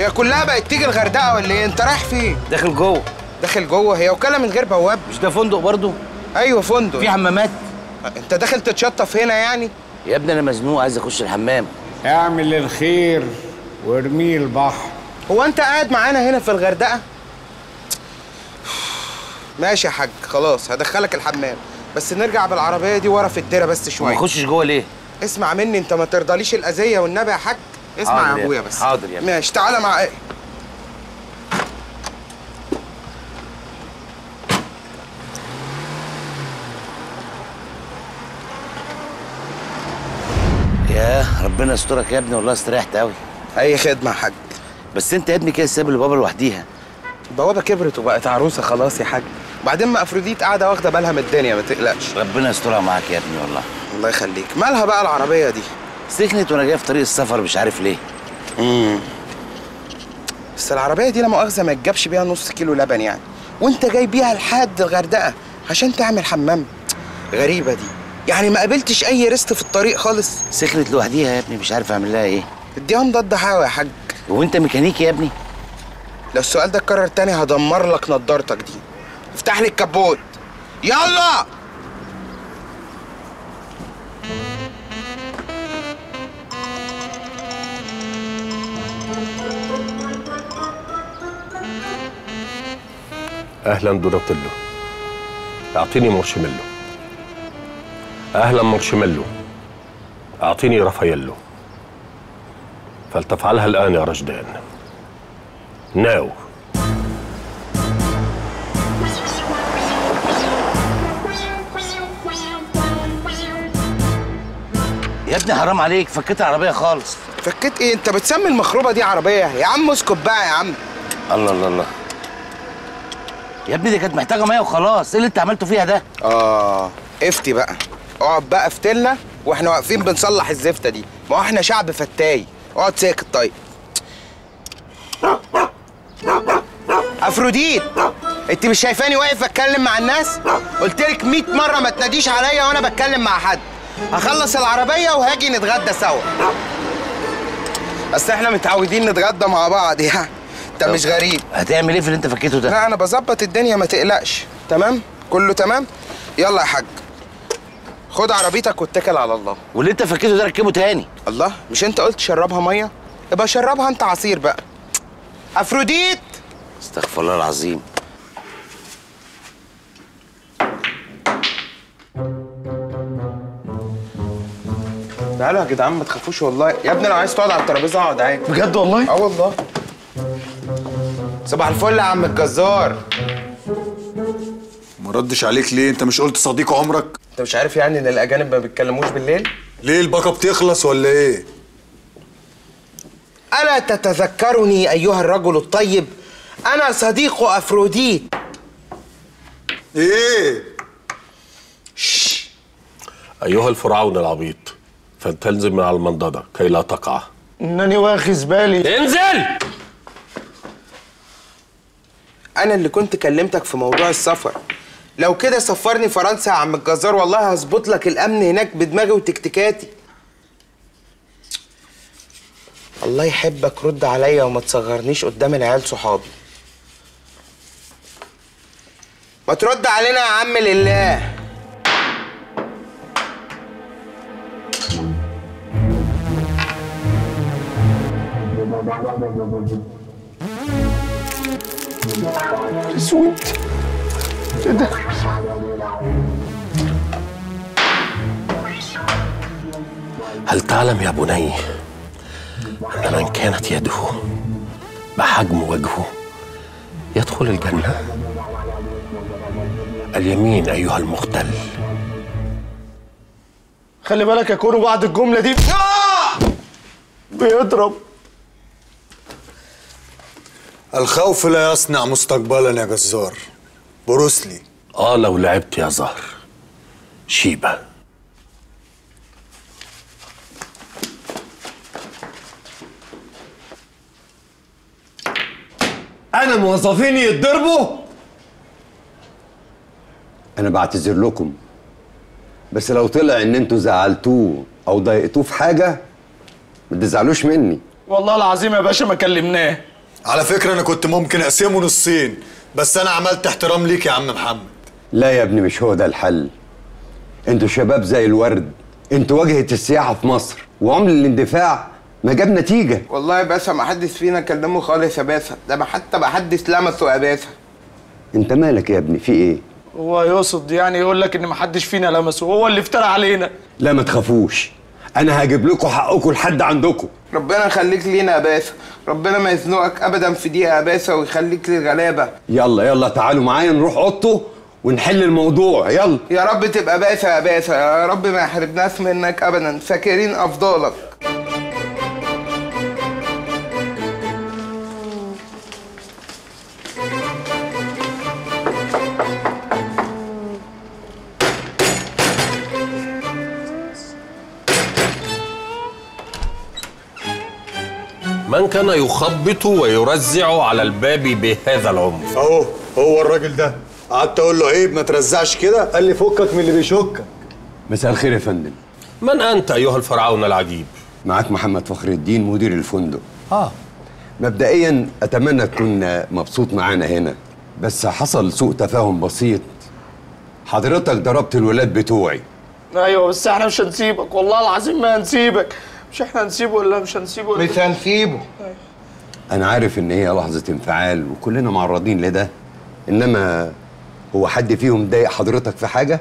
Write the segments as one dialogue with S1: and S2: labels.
S1: هي كلها بقت تيجي الغردقه ولا ايه انت رايح فين
S2: داخل جوه
S1: داخل جوه هي وكاله من غير بواب
S2: مش ده فندق برضه
S1: ايوه فندق
S2: في حمامات
S1: انت داخل تتشطف هنا يعني
S2: يا ابني انا مزنوق عايز اخش الحمام
S3: اعمل الخير وارميه البحر
S1: هو انت قاعد معانا هنا في الغردقه ماشي يا حاج خلاص هدخلك الحمام بس نرجع بالعربيه دي ورا في الديره بس
S2: ما
S1: شويه
S2: اخشش جوه ليه
S1: اسمع مني انت ما ترضاليش الاذيه والنبي يا حاج اسمع
S2: حاضر
S1: يا
S2: يا
S1: ابويا
S2: ابني،
S1: بس
S2: حاضر يا ابني.
S1: ماشي تعالى معايا
S2: يا ربنا يسترك يا ابني والله استريحت قوي
S1: اي خدمه يا حاج
S2: بس انت يا ابني كده سايب البابا لوحديها
S1: البوابه كبرت وبقت عروسه خلاص يا حاج وبعدين ما افروديت قاعده واخده بالها من الدنيا ما تقلقش
S2: ربنا يسترها معاك يا ابني والله
S1: الله يخليك مالها بقى العربيه دي
S2: سكنت وانا جاي في طريق السفر مش عارف ليه
S1: امم بس العربيه دي لا مؤاخذه ما تجابش بيها نص كيلو لبن يعني وانت جاي بيها لحد الغردقه عشان تعمل حمام غريبه دي يعني ما قابلتش اي ريست في الطريق خالص
S2: سكنت لوحديها يا ابني مش عارف اعمل لها ايه
S1: اديها مضاد حيوي يا حاج
S2: وانت ميكانيكي يا ابني
S1: لو السؤال ده اتكرر تاني هدمر لك نضارتك دي افتح لي الكبوت يلا
S4: اهلا دوناتيلو اعطيني مارشميلو اهلا مارشميلو اعطيني رافاييلو فلتفعلها الان يا رجدان ناو
S2: يا ابني حرام عليك فكيت العربيه خالص
S1: فكيت ايه انت بتسمي المخروبه دي عربيه يا عم اسكت بقى يا عم
S2: الله الله الله يا ابني دي كانت محتاجه ميه وخلاص ايه اللي انت عملته فيها ده
S1: اه افتي بقى اقعد بقى افتلنا واحنا واقفين بنصلح الزفته دي ما هو احنا شعب فتاي اقعد ساكت طيب افروديت انت مش شايفاني واقف اتكلم مع الناس قلت لك 100 مره ما تناديش عليا وانا بتكلم مع حد هخلص العربيه وهاجي نتغدى سوا اصل احنا متعودين نتغدى مع بعض يعني انت مش غريب
S2: هتعمل ايه في اللي انت فكيته ده
S1: لا انا بظبط الدنيا ما تقلقش تمام كله تمام يلا يا حاج خد عربيتك واتكل على الله
S2: واللي انت فكيته ده ركبه تاني
S1: الله مش انت قلت شربها ميه يبقى شربها انت عصير بقى افروديت
S2: استغفر الله العظيم
S1: تعالوا يا جدعان ما تخافوش والله يا ابني لو عايز تقعد على الترابيزه اقعد عادي
S2: بجد والله
S1: اه والله صباح الفل يا عم الجزار
S5: ما ردش عليك ليه انت مش قلت صديق عمرك
S1: انت مش عارف يعني ان الاجانب ما بيتكلموش بالليل
S5: ليه الباقه بتخلص ولا ايه
S1: الا تتذكرني ايها الرجل الطيب انا صديق افروديت
S5: ايه
S4: ايها الفرعون العبيط فلتنزل من على المنضده كي لا تقع
S1: انني واخذ بالي
S4: انزل
S1: انا اللي كنت كلمتك في موضوع السفر لو كده سفرني فرنسا يا عم الجزار والله هظبط لك الامن هناك بدماغي وتكتيكاتي الله يحبك رد عليا وما تصغرنيش قدام العيال صحابي ما ترد علينا يا عم لله اسود ايه ده
S4: هل تعلم يا بني ان من كانت يده بحجم وجهه يدخل الجنه اليمين ايها المختل
S6: خلي بالك يا كونو بعد الجمله دي بيضرب
S5: الخوف لا يصنع مستقبلا يا جزار بروسلي
S4: اه لو لعبت يا زهر شيبه
S7: انا موظفيني يتضربوا
S8: انا بعتذر لكم بس لو طلع ان انتوا زعلتوه او ضايقتوه في حاجه ما تزعلوش مني
S6: والله العظيم يا باشا ما كلمناه
S5: على فكره انا كنت ممكن اقسمه نصين بس انا عملت احترام ليك يا عم محمد
S8: لا يا ابني مش هو ده الحل انتوا شباب زي الورد انتوا واجهة السياحة في مصر وعمل الاندفاع ما جاب نتيجة
S1: والله يا باشا ما حدش فينا كلمه خالص يا باشا ده ما حتى ما حدش لمسه يا باشا
S8: انت مالك يا ابني في ايه
S6: هو يقصد يعني يقول لك ان محدش فينا لمسه هو اللي افترى علينا
S8: لا ما تخافوش انا هجيب لكم حقكم لحد عندكم
S1: ربنا يخليك لينا يا باشا ربنا ما يزنقك ابدا في دقيقه يا باشا ويخليك للغلابه
S8: يلا يلا تعالوا معايا نروح اوضته ونحل الموضوع يلا
S1: يا رب تبقى باشا يا باشا يا رب ما يحرمناش منك ابدا فاكرين افضالك
S4: من كان يخبط ويرزع على الباب بهذا العنف
S5: اهو هو الراجل ده قعدت اقول له عيب ما ترزعش كده قال لي فكك من اللي بيشكك
S8: مساء الخير يا فندم
S4: من انت ايها الفرعون العجيب
S8: معاك محمد فخر الدين مدير الفندق اه مبدئيا اتمنى تكون مبسوط معانا هنا بس حصل سوء تفاهم بسيط حضرتك ضربت الولاد بتوعي
S6: ايوه بس احنا مش هنسيبك والله العظيم ما هنسيبك مش احنا هنسيبه ولا مش هنسيبه ولا
S1: مش هنسيبه
S8: انا عارف ان هي لحظه انفعال وكلنا معرضين لده انما هو حد فيهم ضايق حضرتك في حاجه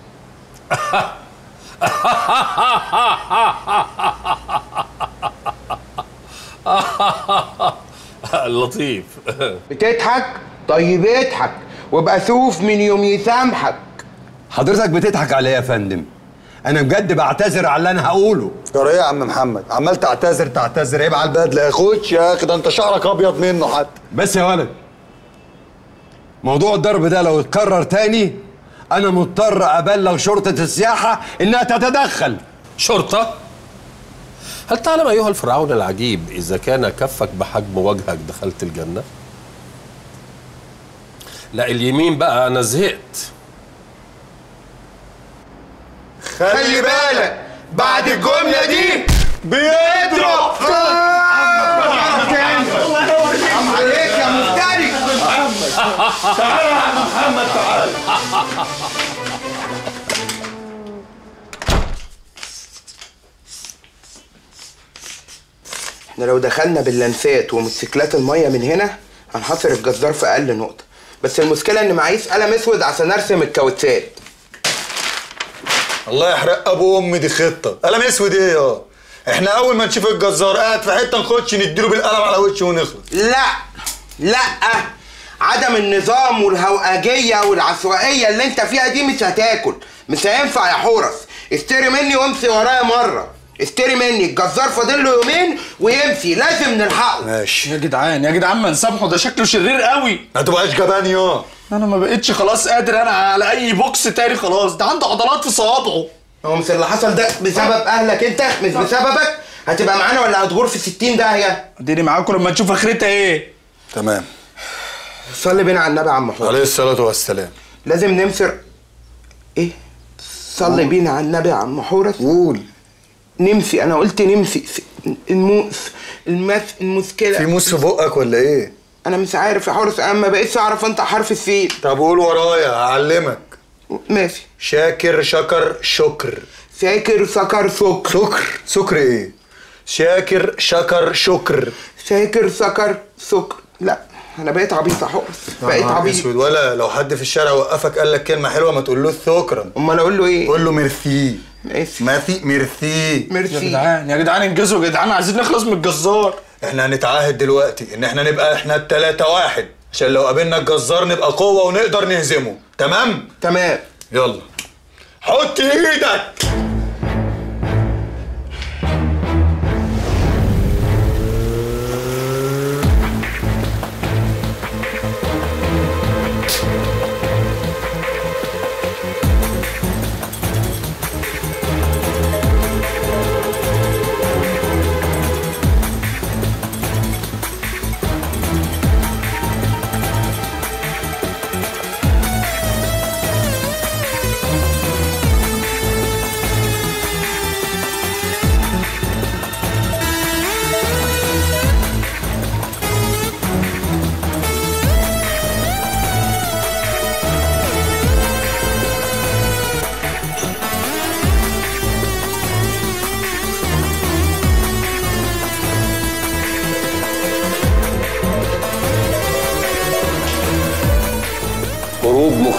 S4: لطيف
S1: بتضحك طيب اضحك وابقى شوف من يوم يسامحك
S8: حضرتك بتضحك عليا يا فندم انا بجد بعتذر على اللي انا هقوله
S5: يا ايه يا عم محمد عمال تعتذر تعتذر عيب على البدله يا اخوش يا اخي ده انت شعرك ابيض منه حتى
S8: بس يا ولد موضوع الضرب ده لو اتكرر تاني انا مضطر ابلغ شرطه السياحه انها تتدخل
S4: شرطة هل تعلم أيها الفرعون العجيب إذا كان كفك بحجم وجهك دخلت الجنة؟ لا اليمين بقى أنا زهقت
S1: خلي بالك بعد الجمله دي
S5: بيضرب
S1: حرام عليك يا مفتري احنا لو دخلنا باللنسات وموتوسيكلات الميه من هنا هنحصر الجزار في اقل نقطه بس المشكله ان معيش قلم اسود عشان ارسم الكاوتشات
S5: الله يحرق ابو امي دي خطه قلم اسود ايه يا احنا اول ما نشوف الجزار قاعد في حته نخش نديله بالقلم على وشه ونخلص
S1: لا لا عدم النظام والهوأجية والعشوائية اللي انت فيها دي مش هتاكل مش هينفع يا حورس اشتري مني وامشي ورايا مرة اشتري مني الجزار فاضل له يومين ويمشي لازم نلحقه
S5: ماشي
S6: يا جدعان يا جدعان ما نسامحه ده شكله شرير قوي
S5: ما تبقاش جبان يا
S6: انا ما بقتش خلاص قادر انا على اي بوكس تاني خلاص ده عنده عضلات في صوابعه
S1: هو مش اللي حصل ده بسبب اهلك انت مش بسببك هتبقى معانا ولا هتغور في 60 داهية
S6: اديني معاكم لما نشوف اخرتها ايه
S5: تمام
S1: صلي بينا على النبي يا عم حورس
S5: عليه الصلاه والسلام
S1: لازم ننفر ايه صلي بينا على النبي يا عم حورس
S5: قول
S1: نمسي انا قلت نمسي في- الموس المس المشكله
S5: في موس في بقك ولا ايه
S1: انا مش عارف يا حورس انا ما بقيتش اعرف انطق حرف السين
S5: طب قول ورايا هعلمك
S1: ماشي
S5: شاكر شكر شكر
S1: فاكر سكر سكر
S5: سكر سكر ايه شاكر شكر شكر
S1: فاكر سكر سكر لا انا بقيت عبيط يا حورس بقيت
S5: نهار
S1: عبيط
S5: اسود ولا لو حد في الشارع وقفك قال لك كلمه حلوه ما تقولوش شكرا
S1: امال اقول له ايه
S5: قول له ميرسي
S1: ماشي
S5: ماثي ميرسي
S6: يا
S1: ميرسي
S6: جدعان يا جدعان انجزوا يا جدعان عايزين نخلص من الجزار
S5: احنا هنتعاهد دلوقتي ان احنا نبقى احنا التلاتة واحد عشان لو قابلنا الجزار نبقى قوة ونقدر نهزمه تمام
S1: تمام
S5: يلا حط ايدك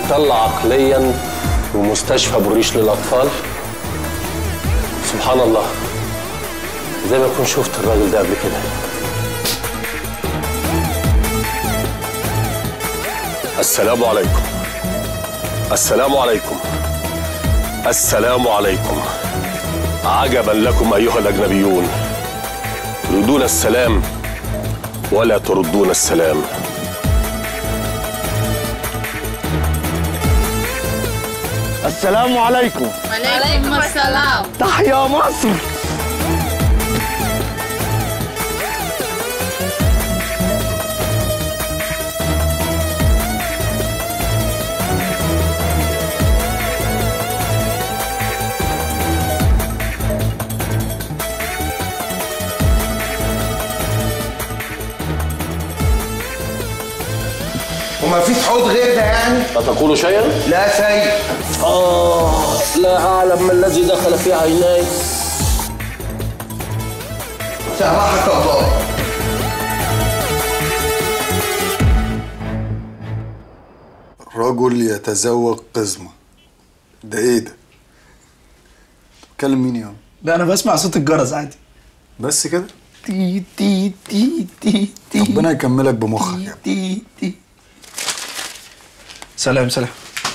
S4: مختل عقليا ومستشفى بريش للاطفال سبحان الله زي ما اكون شفت الراجل ده قبل كده السلام عليكم السلام عليكم السلام عليكم عجبا لكم ايها الاجنبيون تريدون السلام ولا تردون السلام
S6: السلام عليكم
S9: وعليكم السلام
S6: تحيا مصر
S1: وما فيش حوض غير ده يعني
S4: أتقول شيئا؟
S1: لا سيء
S4: آه لا أعلم ما الذي دخل في عيناي
S1: سامحك الله
S5: رجل يتزوج قزمة ده ايه ده؟ بتكلم مين يا عم؟
S6: ده انا بسمع صوت الجرس عادي
S5: بس كده؟
S6: تي تي تي تي تي
S5: ربنا يكملك بمخك يا
S6: تي تي سلام سلام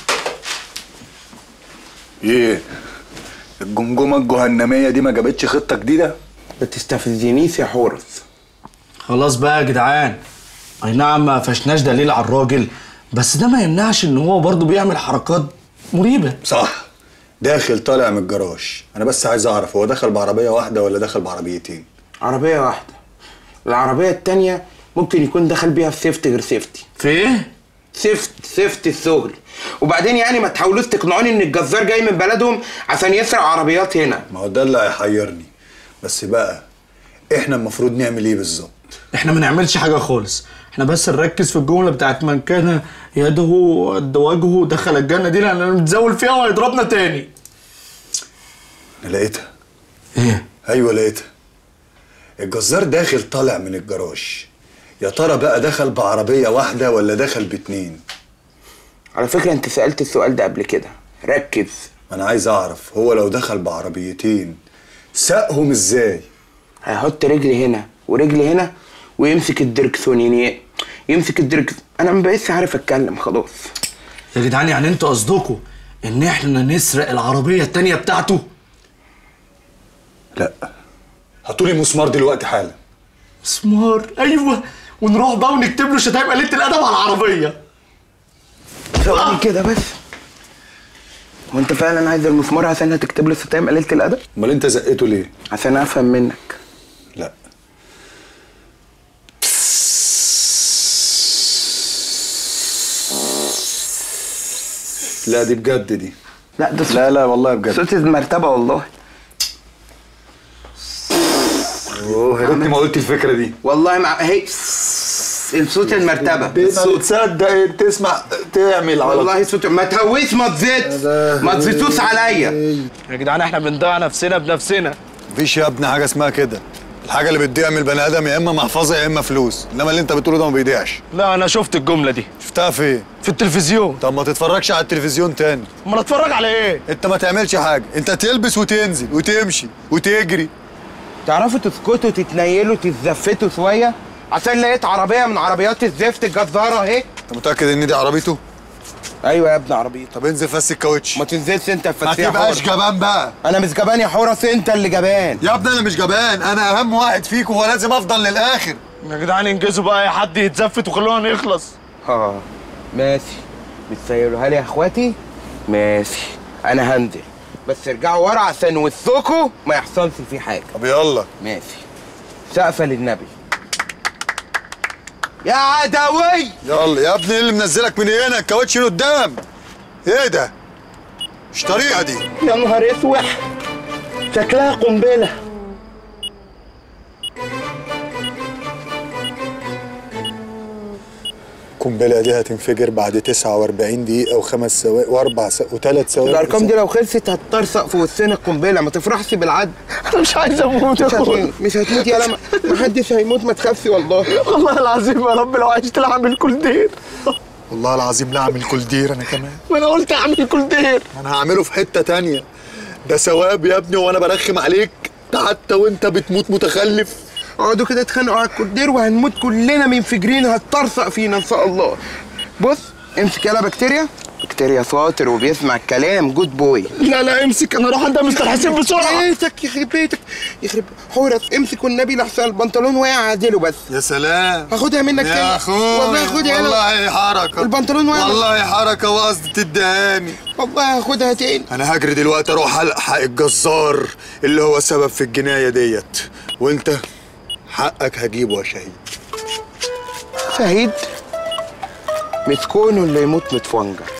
S5: ايه؟ الجمجمة الجهنمية دي ما جابتش خطة جديدة؟
S1: ما تستفزنيش يا حورس
S6: خلاص بقى يا جدعان اي نعم ما فشناش دليل على الراجل بس ده ما يمنعش ان هو برضه بيعمل حركات مريبه
S5: صح داخل طالع من الجراج انا بس عايز اعرف هو دخل بعربية واحدة ولا دخل بعربيتين؟
S1: عربية واحدة العربية التانية ممكن يكون دخل بيها في سيفت غير سيفتي
S6: في ايه؟
S1: سيفت سيفت الشغل وبعدين يعني ما تحاولوش تقنعوني ان الجزار جاي من بلدهم عشان يسرق عربيات هنا
S5: ما هو ده اللي هيحيرني بس بقى احنا المفروض نعمل ايه بالظبط؟
S6: احنا ما نعملش حاجه خالص احنا بس نركز في الجمله بتاعت من كان يده قد وجهه دخل الجنه دي لان نتزاول فيها وهيضربنا تاني
S5: انا لقيتها
S6: ايه
S5: ايوه لقيتها الجزار داخل طالع من الجراج يا ترى بقى دخل بعربية واحدة ولا دخل باتنين؟
S1: على فكرة انت سألت السؤال ده قبل كده ركز
S5: انا عايز اعرف هو لو دخل بعربيتين ساقهم ازاي؟
S1: هيحط رجل هنا ورجل هنا ويمسك الدركسون يعني يمسك الدركسون انا ما بقيتش عارف اتكلم خلاص
S6: يا جدعان يعني انتوا قصدكم ان احنا نسرق العربيه التانيه بتاعته
S5: لا هاتولي مسمار دلوقتي حالا
S6: مسمار ايوه ونروح بقى ونكتب له شتايم قليله الادب على العربيه
S1: ثواني كده بس هو انت فعلا عايز المسمار عشان هتكتب له ستايم قليلة الادب
S5: امال انت زقته ليه؟
S1: عشان افهم منك
S5: لا لا دي بجد دي
S1: لا ده صوت
S5: لا لا والله بجد
S1: صوت المرتبة والله
S5: اوه يا ريتني ما قلت الفكره دي
S1: والله مع هي الصوت المرتبة
S5: تصدق تسمع تعمل على
S1: والله صوت ما تهويش ما تزيدش ما تزيدوش عليا
S6: يا جدعان احنا بنضيع نفسنا بنفسنا
S5: مفيش يا ابني حاجه اسمها كده الحاجه اللي بتضيع من البني ادم يا اما محفظه يا اما فلوس انما اللي انت بتقوله ده ما بيضيعش
S6: لا انا شفت الجمله دي
S5: شفتها فين
S6: في التلفزيون
S5: طب ما تتفرجش على التلفزيون تاني
S6: امال اتفرج على ايه
S5: انت ما تعملش حاجه انت تلبس وتنزل وتمشي وتجري
S1: تعرفوا تسكتوا تتنيلوا تتزفتوا شوية عشان لقيت عربية من عربيات الزفت الجزارة اهي
S5: انت متاكد ان دي عربيته
S1: ايوه يا ابن عربيتي
S5: طب انزل فس الكاوتش
S1: ما تنزلش انت في
S5: ما
S1: فتيح
S5: تبقاش
S1: حورس.
S5: جبان بقى
S1: انا مش جبان يا حورس انت اللي جبان
S5: يا ابني انا مش جبان انا اهم واحد فيكم ولازم افضل للاخر
S6: يا جدعان انجزوا بقى اي حد يتزفت وخلونا نخلص
S1: اه ماشي بتسيلوها لي يا اخواتي ماشي انا هنزل بس ارجعوا ورا عشان وسطكوا ما يحصلش فيه حاجه
S5: طب يلا
S1: ماشي سقفه للنبي يا عدوي
S5: يلا يا ابني ايه اللي منزلك من هنا الكاوتش لقدام ايه ده مش طريقه دي
S1: يا نهار اسود شكلها قنبله
S5: القنبله دي هتنفجر بعد 49 دقيقه وخمس ثواني واربع ثواني وثلاث ثواني
S1: الارقام دي لو خلصت هتطرسق في وسطنا القنبله ما تفرحش بالعدل
S6: انا مش عايز اموت يا
S1: مش
S6: اخويا
S1: هتموت مش هتموت يا لما ما حدش هيموت ما تخافش والله
S6: والله العظيم يا رب لو عشت العمل كل دين
S5: والله العظيم لا اعمل كولدير انا كمان
S6: ما انا قلت اعمل كولدير
S5: انا هعمله في حته تانية ده ثواب يا ابني وانا برخم عليك ده حتى وانت بتموت متخلف
S1: اقعدوا كده اتخانقوا على الكولدير وهنموت كلنا منفجرين هتطرطق فينا ان شاء الله بص امسك يلا بكتيريا بكتيريا شاطر وبيسمع الكلام جود بوي
S6: لا لا امسك انا اروح عند مستر حسين بسرعه
S1: بيتك يخرب بيتك يخرب حورس امسك والنبي لحسن البنطلون واقع عادله بس
S5: يا سلام
S1: هاخدها منك تاني
S5: يا اخويا
S1: والله هاخدها يلا
S5: والله حركه
S1: البنطلون واقع
S5: والله حركه وقصد تدهاني
S1: والله هاخدها تاني
S5: انا هجري دلوقتي اروح الحق الجزار اللي هو سبب في الجنايه ديت وانت حقك هجيبه يا شهيد
S1: شهيد مسكونه اللي يموت متفنجر